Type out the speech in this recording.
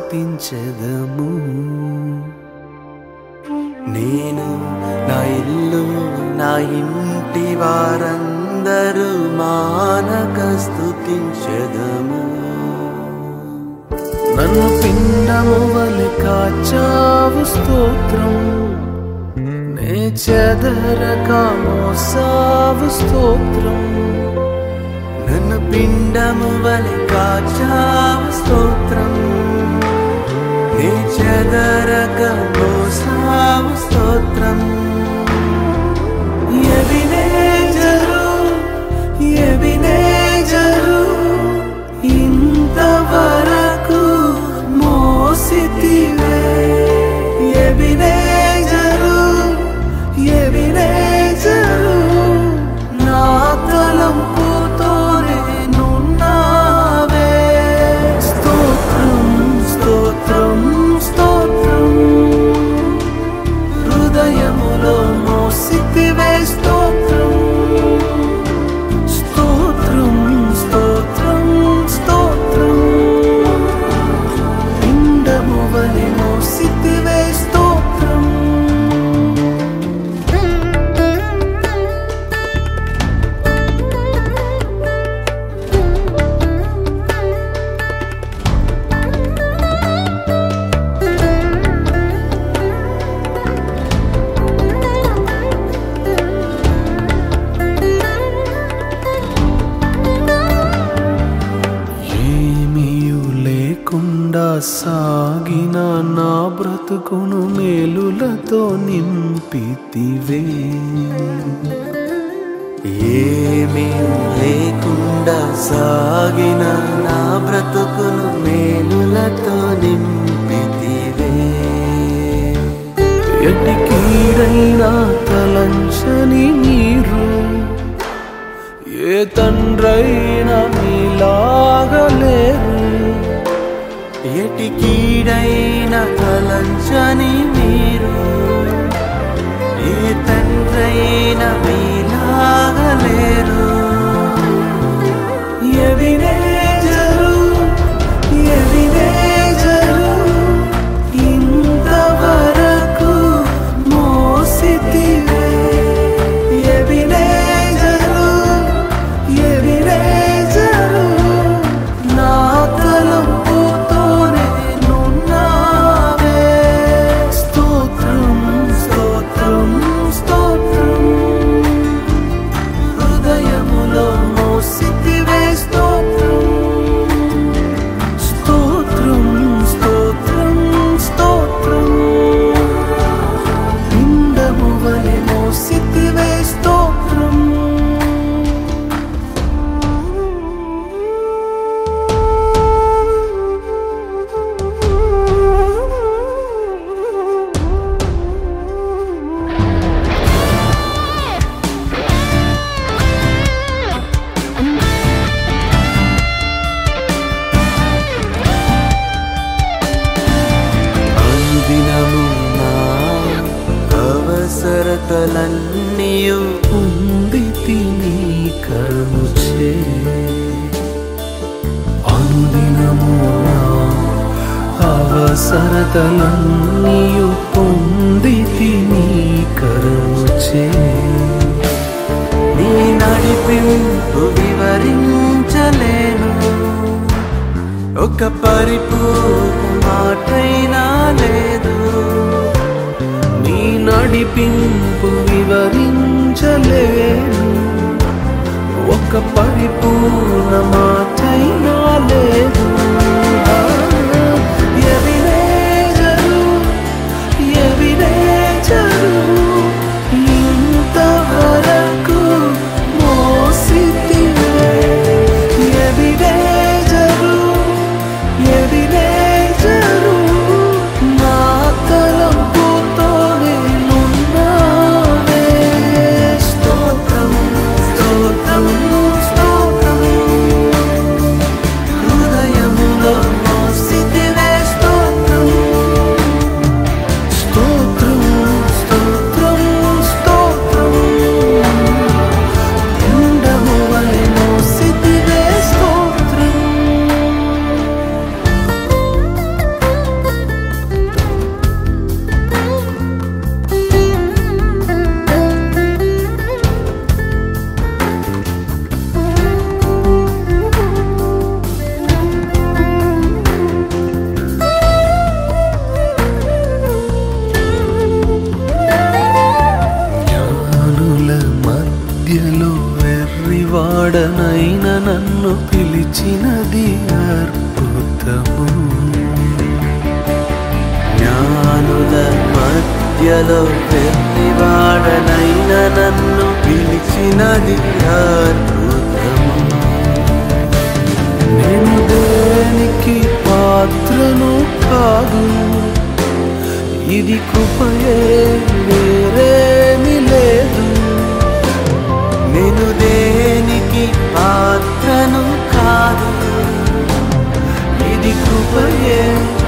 స్తుతించెదము నేను నా ఇల్లు నా ఇంటి వారందరూ మానక స్తుతించెదము నన్ను పిండము వలె కాచావు స్తోత్రం నే చెదరక మోసావు స్తోత్రం నన్ను పిండము వలె కాచావు స్తోత్రం నీ చెదరక మోసావు స్తోత్రం ఎబినేజరు ఎబినేజరు ఇంతవరకు మోసితివే ఎబినేజరు ఎబినేజరు నా తలంపుతోనే నున్నావే స్తోత్రం స్తోత్రం స్తోత్రం హృదయములో మోసితివే స్తోత్రం స్తోత్రం స్తోత్రం స్తోత్రం పిండము వలె మోసితివే స్తోత్రం ఏమీయు లేకుండా సాగిన నా బ్రతుకును మేలులతో నింపితివే ఏమీ లేకుండా సాగిన నా బ్రతుకును మేలులతో నింపితివే ఎట్టి కీడైనా తలంచని మీరు ఏ తండ్రైనా మీలాగలేరు ఎటి కీడైన తలంచని మీరు ఏ తండ్రైన మీలాగలేరు ఎవినేజరు ఎవినేజరు ఇంతవరకు మోసితివే ఎవినేజరు ఎవినేజరు నా తలంపుతోనే నున్నావే స్తోత్రం స్తోత్రం స్తోత్రం హృదయములో మోసితివే స్తోత్రం స్తోత్రం స్తోత్రం స్తోత్రం పిండము వలె మోసితివే స్తోత్రం అనుదినము నా అవసరతలన్నీయు ఉంది తిని కరుచే అనుదినము నా అవసరతలన్నీయు పొంది తిని కరుచే నీ నడిపింపు వివరించలేను ఒక పరిపూర్ణ మాటైనా లేదు నీ నడిపింపు వివరించలేను ఒక పరిపూర్ణ మాటైనా లేదు ఎవినేజరు ఎవినేజరు ఇంతవరకు మోసితివే ఎవినేజరు ఎవినేజరు నా తలంపుతోనే నున్నావే స్తోత్రం స్తోత్రం స్తోత్రం వాడనైన నన్ను పిలిచినది అద్భుతము జ్ఞానుల మధ్యలో వాడనైన నన్ను పిలిచినది అద్భుతము నేను దేనికి పాత్రను కాదు ఇది కృపయే వేరేమి లేదు నేను దేనికి పాత్రను కాదు ఇది కృపయే